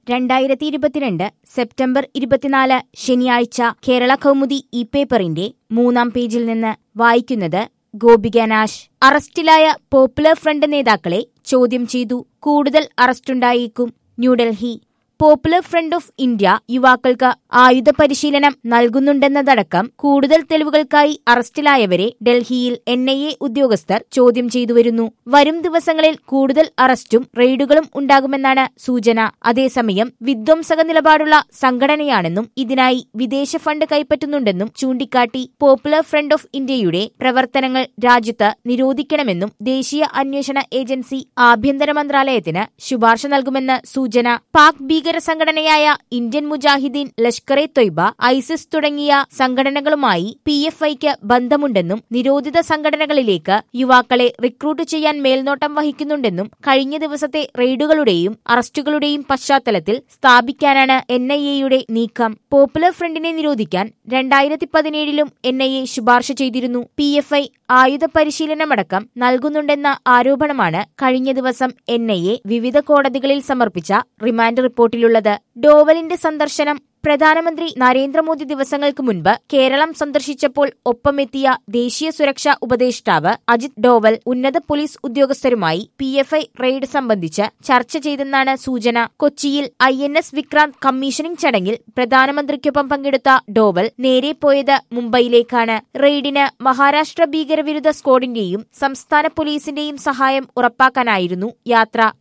രണ്ടായിരത്തി ഇരുപത്തിരണ്ട് സെപ്റ്റംബർ ഇരുപത്തിനാല് ശനിയാഴ്ച കേരള കൗമുദി ഇ പേപ്പറിന്റെ മൂന്നാം പേജിൽ നിന്ന് വായിക്കുന്നത് ഗോപിക നാശ് അറസ്റ്റിലായ പോപ്പുലർ ഫ്രണ്ട് നേതാക്കളെ ചോദ്യം ചെയ്തു കൂടുതൽ അറസ്റ്റുണ്ടായേക്കും New Delhi popular front of India യുവാക്കൾക്ക് ആയുധ പരിശീലനം നൽകുന്നുണ്ടെന്നതടക്കം കൂടുതൽ തെളിവുകൾക്കായി അറസ്റ്റിലായവരെ ഡൽഹിയിൽ എൻ ഐ എ ഉദ്യോഗസ്ഥർ ചോദ്യം ചെയ്തുവരുന്നു വരും ദിവസങ്ങളിൽ കൂടുതൽ അറസ്റ്റും റെയ്ഡുകളും ഉണ്ടാകുമെന്നാണ് സൂചന അതേസമയം വിധ്വംസക നിലപാടുള്ള സംഘടനയാണെന്നും ഇതിനായി വിദേശ ഫണ്ട് കൈപ്പറ്റുന്നുണ്ടെന്നും ചൂണ്ടിക്കാട്ടി പോപ്പുലർ ഫ്രണ്ട് ഓഫ് ഇന്ത്യയുടെ പ്രവർത്തനങ്ങൾ രാജ്യത്ത് നിരോധിക്കണമെന്നും ദേശീയ അന്വേഷണ ഏജൻസി ആഭ്യന്തര മന്ത്രാലയത്തിന് ശുപാർശ നൽകുമെന്ന് സൂചന പാക് ഭീകര സംഘടനയായ Indian Mujahideen Lashkar e Taiba ISIS തുടങ്ങിയ സംഘടനകളുമായി പി എഫ് ഐക്ക് ബന്ധമുണ്ടെന്നും നിരോധിത സംഘടനകളിലേക്ക് യുവാക്കളെ റിക്രൂട്ട് ചെയ്യാൻ മേൽനോട്ടം വഹിക്കുന്നുണ്ടെന്നും കഴിഞ്ഞ ദിവസത്തെ റെയ്ഡുകളുടെയും അറസ്റ്റുകളുടെയും പശ്ചാത്തലത്തിൽ സ്ഥാപിക്കാനാണ് എൻ ഐ എയുടെ നീക്കം പോപ്പുലർ ഫ്രണ്ടിനെ നിരോധിക്കാൻ രണ്ടായിരത്തി പതിനേഴിലും എൻ ഐ എ ശുപാർശ ചെയ്തിരുന്നു പി എഫ് ഐ ആയുധ പരിശീലനമടക്കം നൽകുന്നുണ്ടെന്ന ആരോപണമാണ് കഴിഞ്ഞ ദിവസം എൻ ഐ എ വിവിധ കോടതികളിൽ സമർപ്പിച്ച റിമാൻഡ് റിപ്പോർട്ടിലുള്ളത് ഡോവലിന്റെ സന്ദർശനം പ്രധാനമന്ത്രി നരേന്ദ്രമോദി ദിവസങ്ങൾക്ക് മുൻപ് കേരളം സന്ദർശിച്ചപ്പോൾ ഒപ്പമെത്തിയ ദേശീയ സുരക്ഷാ ഉപദേഷ്ടാവ് അജിത് ഡോവൽ ഉന്നത പോലീസ് ഉദ്യോഗസ്ഥരുമായി പി എഫ് ഐ റെയ്ഡ് സംബന്ധിച്ച് ചർച്ച ചെയ്തെന്നാണ് സൂചന കൊച്ചിയിൽ I N S Vikrant commissioning ചടങ്ങിൽ പ്രധാനമന്ത്രിക്കൊപ്പം പങ്കെടുത്ത ഡോവൽ നേരെ പോയത് മുംബൈയിലേക്കാണ് റെയ്ഡിന് മഹാരാഷ്ട്ര ഭീകരവിരുദ്ധ സ്ക്വാഡിന്റെയും സംസ്ഥാന പോലീസിന്റെയും സഹായം ഉറപ്പാക്കാനായിരുന്നു യാത്ര